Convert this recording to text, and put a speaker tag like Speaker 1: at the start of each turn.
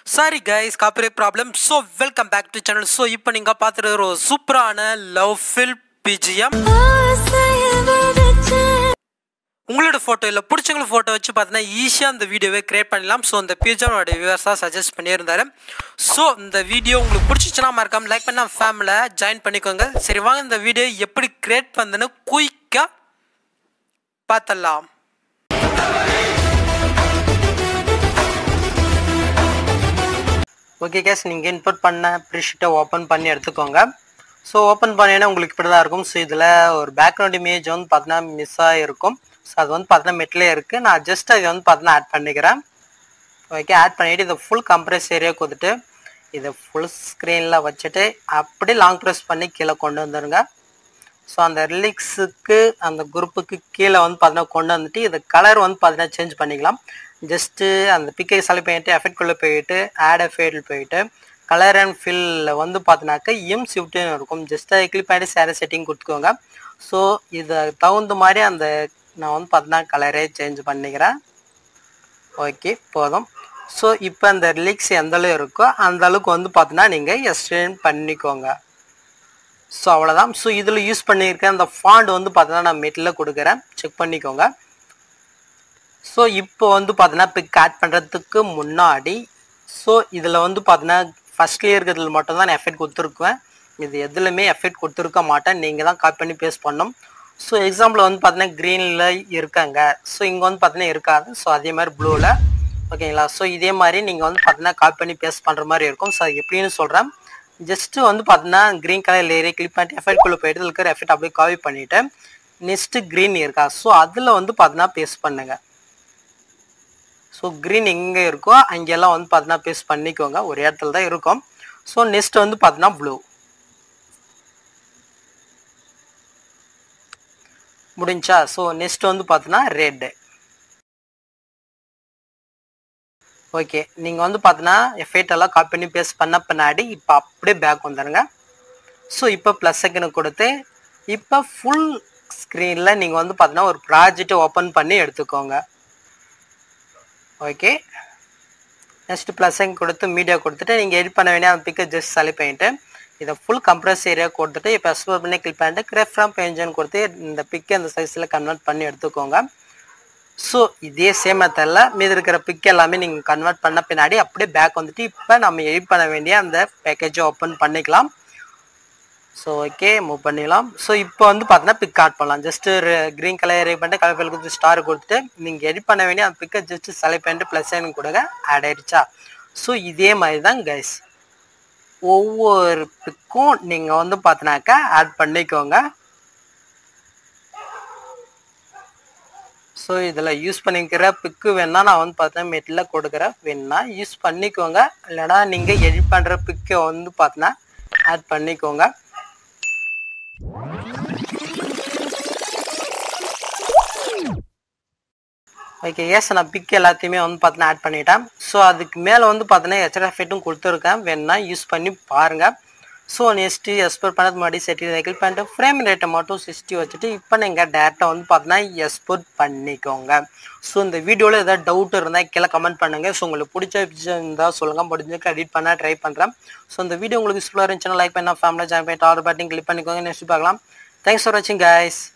Speaker 1: sorry guys copyright problem so welcome back to channel so இப்போ நீங்கள் பார்த்துட்டு ஒரு சூப்பரான லவ் ஃபில் பிஜிஎம் உங்களோட ஃபோட்டோ இல்லை பிடிச்சவங்கள ஃபோட்டோ வச்சு பார்த்தீங்கன்னா ஈஸியாக இந்த வீடியோவை கிரியேட் பண்ணலாம் ஸோ இந்த பிஜிஎமோட வியூவர்ஸாக சஜஸ்ட் பண்ணியிருந்தாரு ஸோ இந்த வீடியோ உங்களுக்கு பிடிச்சிச்சுன்னா மறக்காம லைக் பண்ண ஃபேமிலியில் ஜாயின் பண்ணிக்கோங்க சரி வாங்க இந்த வீடியோ எப்படி கிரியேட் பண்ணுன்னு குயிக்காக பார்த்தலாம் ஓகே கேஸ் நீங்கள் இன்புட் பண்ண ப்ரீஷீட்டை ஓப்பன் பண்ணி எடுத்துக்கோங்க ஸோ ஓப்பன் பண்ணீங்கன்னா உங்களுக்கு இப்படி தான் இருக்கும் ஸோ இதில் ஒரு பேக்ரவுண்ட் இமேஜ் வந்து பார்த்தீங்கன்னா மிஸ் ஆகிருக்கும் ஸோ அது வந்து பார்த்தீங்கன்னா மெட்டிலே இருக்குது நான் ஜஸ்ட் அதை வந்து பார்த்தீங்கன்னா ஆட் பண்ணிக்கிறேன் ஓகே ஆட் பண்ணிவிட்டு இதை ஃபுல் கம்ப்ரெஸ் ஏரியா கொடுத்துட்டு இதை ஃபுல் ஸ்க்ரீனில் வச்சுட்டு அப்படியே லாங் ப்ரெஸ் பண்ணி கீழே கொண்டு வந்துடுங்க ஸோ அந்த ரிலிக்ஸுக்கு அந்த குரூப்புக்கு கீழே வந்து பார்த்தீங்கன்னா கொண்டு வந்துட்டு இது கலர் வந்து பார்த்தீங்கன்னா சேஞ்ச் பண்ணிக்கலாம் ஜஸ்ட்டு அந்த பிக்கை செலக்ட் பண்ணிட்டு எஃபெக்ட்குள்ளே போயிட்டு ஆட் எஃபெக்டில் போயிட்டு கலர் அண்ட் ஃபில்ல வந்து பார்த்தினாக்கா எம் ஷிஃப்ட்னு இருக்கும் ஜஸ்ட் அதை கிளிக் பண்ணிட்டு சேர செட்டிங் கொடுத்துக்கோங்க ஸோ இதை தகுந்த மாதிரி அந்த நான் வந்து பார்த்தீங்கன்னா கலரே சேஞ்ச் பண்ணிக்கிறேன் ஓகே போதும் ஸோ இப்போ அந்த ரிலிக்ஸ் எந்த அளவு இருக்கோ அந்த அளவுக்கு வந்து பார்த்தீங்கன்னா நீங்கள் எக்ஸ்டெண்ட் பண்ணிக்கோங்க ஸோ அவ்வளோதான் ஸோ இதில் யூஸ் பண்ணியிருக்க அந்த ஃபாண்ட் வந்து பார்த்தீங்கன்னா நான் மெட்டில் கொடுக்குறேன் செக் பண்ணிக்கோங்க ஸோ இப்போ வந்து பார்த்தீங்கன்னா பிக் ஆட் பண்ணுறதுக்கு முன்னாடி ஸோ இதில் வந்து பார்த்தீங்கன்னா ஃபஸ்ட்லேயே இருக்கிறதுல மட்டும் தான் நான் எஃபெக்ட் கொடுத்துருக்குவேன் இது எதுலையுமே எஃபெக்ட் கொடுத்துருக்க மாட்டேன் நீங்கள் தான் காப்பி பண்ணி பேஸ்ட் பண்ணணும் ஸோ எக்ஸாம்பிள் வந்து பார்த்தீங்கன்னா க்ரீனில் இருக்காங்க ஸோ இங்கே வந்து பார்த்தீங்கன்னா இருக்காது ஸோ அதே மாதிரி ப்ளூவில் ஓகேங்களா ஸோ இதே மாதிரி நீங்கள் வந்து பார்த்தீங்கன்னா காப்பி பண்ணி பேஸ்ட் பண்ணுற மாதிரி இருக்கும் ஸோ அது எப்படின்னு சொல்கிறேன் ஜஸ்ட்டு வந்து பார்த்தீங்கன்னா க்ரீன் கலர் லேயரே கிளிக் பண்ணிட்டு எஃபெக்ட்குள்ளே போயிட்டு இதில் இருக்கிற எஃபெக்ட் அப்படியே காப்பி பண்ணிவிட்டு நெக்ஸ்ட்டு க்ரீன் இருக்கா ஸோ அதில் வந்து பார்த்தீங்கன்னா பேஸ்ட் பண்ணுங்கள் ஸோ க்ரீன் எங்கே இருக்கோ அங்கெல்லாம் வந்து பார்த்தீங்கன்னா பேஸ்ட் பண்ணிக்கோங்க ஒரு இடத்துல தான் இருக்கும் ஸோ நெக்ஸ்ட் வந்து பார்த்தீங்கன்னா ப்ளூ முடிஞ்சா ஸோ நெக்ஸ்ட் வந்து பார்த்தீங்கன்னா ரெட்டு ஓகே நீங்கள் வந்து பார்த்தீங்கன்னா எஃபெக்ட் எல்லாம் காப்பி பண்ணி பேஸ்ட் பண்ண பின்னாடி இப்போ அப்படியே பேக் வந்துடுங்க ஸோ இப்போ ப்ளஸ் செகண்ட் கொடுத்து இப்போ ஃபுல் ஸ்க்ரீனில் நீங்கள் வந்து பார்த்தீங்கன்னா ஒரு ப்ராஜெக்டை ஓப்பன் பண்ணி எடுத்துக்கோங்க ஓகே நெக்ஸ்ட் ப்ளஸ்ஸிங் கொடுத்து மீடியா கொடுத்துட்டு நீங்கள் எடிட் பண்ண வேண்டிய அந்த பிக்கை ஜஸ்ட் செலக்ட் பண்ணிட்டு இதை ஃபுல் கம்ப்ரஸ் ஏரியா கொடுத்துட்டு இப்போ எக்ஸ்ப்ளோர் பண்ணி கிளிக் பண்ணிட்டு கிரேப் ஃப்ரம் பேஞ்சன் கொடுத்து இந்த பிக்கை அந்த சைஸில் கன்வெர்ட் பண்ணி எடுத்துக்கோங்க ஸோ இதே சேம் மெத்தடில் மீது இருக்கிற பிக் எல்லாமே நீங்கள் கன்வெர்ட் பண்ண பின்னாடி அப்படியே பேக் வந்துட்டு இப்போ நம்ம எடிட் பண்ண வேண்டிய அந்த பேக்கேஜை ஓப்பன் பண்ணிக்கலாம் ஸோ ஓகே மூவ் பண்ணிடலாம் ஸோ இப்போ வந்து பார்த்தீங்கன்னா பிக் ஆட் பண்ணலாம் ஜஸ்ட்டு க்ரீன் கலர் எரே பண்ணிட்டு கலர் ஃபைல் கொடுத்து ஸ்டார் கொடுத்துட்டு நீங்கள் எடிட் பண்ண வேண்டிய அந்த பிக்கை ஜஸ்ட் செலக்ட் பண்ணிட்டு ப்ளஸ் சைன் கொடுங்க ஆட் ஆயிடுச்சா ஸோ இதே மாதிரி தான் கைஸ் ஒவ்வொரு பிக்கும் நீங்கள் வந்து பார்த்தினாக்கா ஆட் பண்ணிக்கோங்க ஸோ இதில் யூஸ் பண்ணிக்கிற பிக்கு வேணா நான் வந்து பார்த்தீங்கன்னா மெட்டில் கொடுக்குறேன் வேணா யூஸ் பண்ணிக்கோங்க இல்லைனா நீங்கள் எடிட் பண்ணுற பிக்கை வந்து பார்த்தீங்கன்னா ஆட் பண்ணிக்கோங்க ஓகே எஸ் நான் பிக் எல்லாத்தையுமே வந்து பார்த்தீங்கன்னா ஆட் பண்ணிட்டேன் ஸோ அதுக்கு மேலே வந்து பார்த்தீங்கன்னா எக்ஸ்ட்ரா எஃபெக்ட்டும் கொடுத்துருக்கேன் வேணா யூஸ் பண்ணி பாருங்கள் ஸோ நெக்ஸ்ட்டு எக்ஸ்போர்ட் பண்ணது முன்னாடி செட்டி கிளிக் பண்ணிட்டு ஃப்ரேம் ரேட்டை மட்டும் சிக்ஸ்டி வச்சுட்டு இப்போ நீங்கள் டேட்டா வந்து பார்த்தீங்கன்னா எக்ஸ்போர்ட் பண்ணிக்கோங்க ஸோ இந்த வீடியோவில் ஏதாவது டவுட் இருந்தால் கீழே கமெண்ட் பண்ணுங்கள் ஸோ உங்களுக்கு பிடிச்ச இருந்தால் சொல்லுங்கள் முடிஞ்சுக்கு எடிட் பண்ண ட்ரை பண்ணுறேன் ஸோ இந்த வீடியோ உங்களுக்கு யூஸ்ஃபுல்லாக இருந்துச்சுன்னா லைக் பண்ணால் ஃபேமிலி ஜாயின் பண்ணிட்டு ஆர்டர் பட்டன் கிளிக் பண்ணிக்கோங்க நெக்ஸ்ட் பார்க்கலாம் தேங்க்ஸ் ஃபார் வாட்சிங் கைஸ்